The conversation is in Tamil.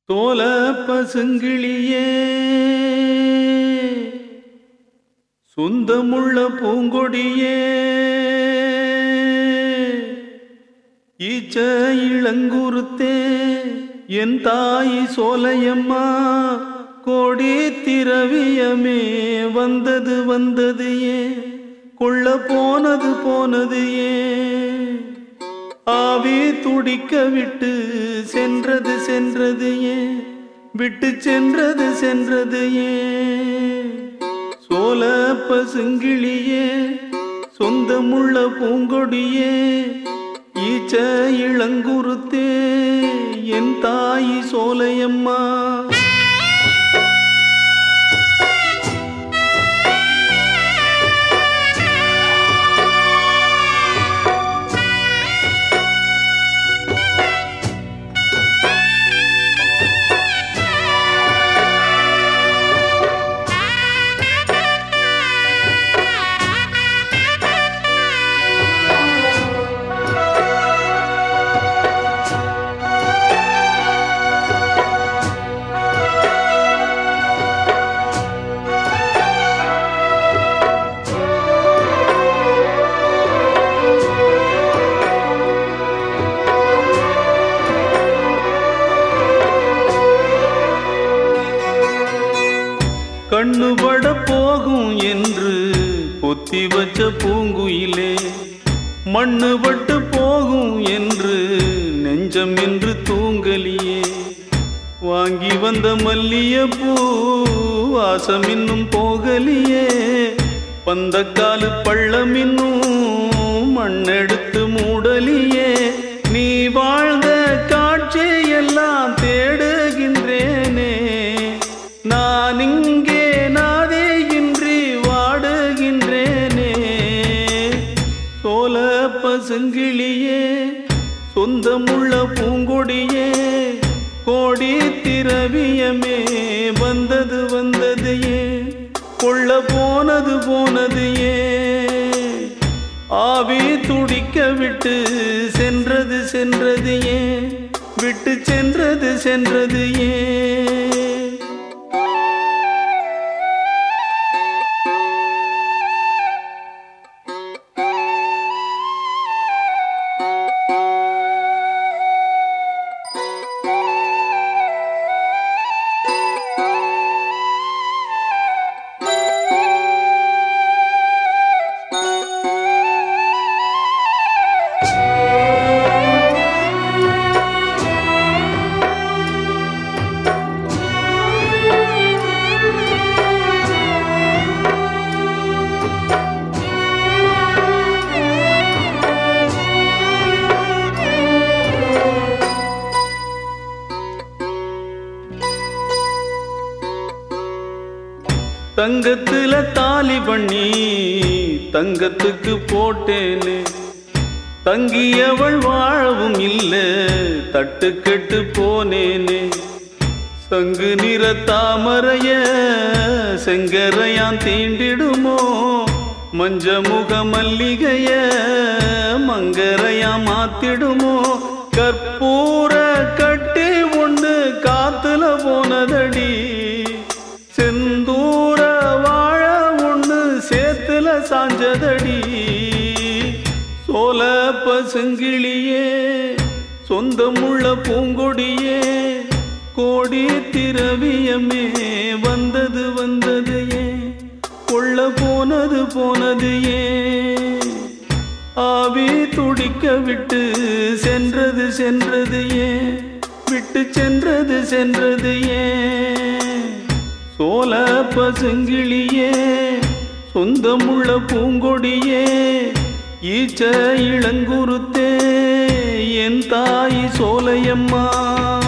தோல பசுங்கிளியே சொந்தமுள்ள பூங்கொடியே ஈச்ச இளங்குருத்தே என் தாய் சோலையம்மா கோடி திரவியமே வந்தது வந்தது ஏன் கொள்ள போனது போனது ஏன் ஆவி துடிக்க விட்டு சென்றது சென்றது ஏன் விட்டு சென்றது சென்றது ஏன் சோல பசுங்கிளியே சொந்தமுள்ள பூங்கொடியே ஈச்ச இளங்குருத்தே என் தாய் சோலையம்மா கண்ணுபட போகும் என்று பொத்தி வச்ச பூங்குயிலே மண்ணுபட்டு போகும் என்று நெஞ்சம் என்று தூங்கலியே வாங்கி வந்த மல்லியப்பூ வாசம் இன்னும் போகலியே பந்தக்காலு பள்ளம் இன்னும் மண்ணெடுத்து மூடலியே நீ வாழ்ந்த காட்சியெல்லாம் தேடுகின்றேனே நான் இங்கே நாதேயின்றி வாடுகின்றேனே சோல பசுங்கிளியே சொந்தமுள்ள பூங்கொடியே கோடி திரவியமே வந்தது வந்தது ஏன் கொள்ள போனது போனது ஏன் ஆவி துடிக்க விட்டு சென்றது சென்றது ஏன் விட்டு சென்றது சென்றது ஏன் தங்கத்துல தாலி பண்ணி தங்கத்துக்கு போட்டேனே தங்கியவள் வாழவும் இல்ல தட்டு கெட்டு போனேனே சங்கு நிற தாமரைய செங்கரையான் தீண்டிடுமோ மஞ்ச முக மல்லிகைய மங்கரையா மாத்திடுமோ கற்பூர கட்டி ஒன்று காத்துல போனதடி செந்தூர வாழ ஒண்ணு சேத்துல சாஞ்சதடி சோல பசுங்கிளியே சொந்தமுள்ள பூங்கொடியே கோடி திரவியமே வந்தது வந்தது ஏன் கொள்ள போனது போனது ஏன் ஆவி துடிக்க விட்டு சென்றது சென்றது ஏன் விட்டு சென்றது சென்றது ஏன் சோல பசுங்கிளியே சொந்தமுள்ள பூங்கொடியே ஈச்ச இளங்குருத்தே என் தாய் சோலையம்மா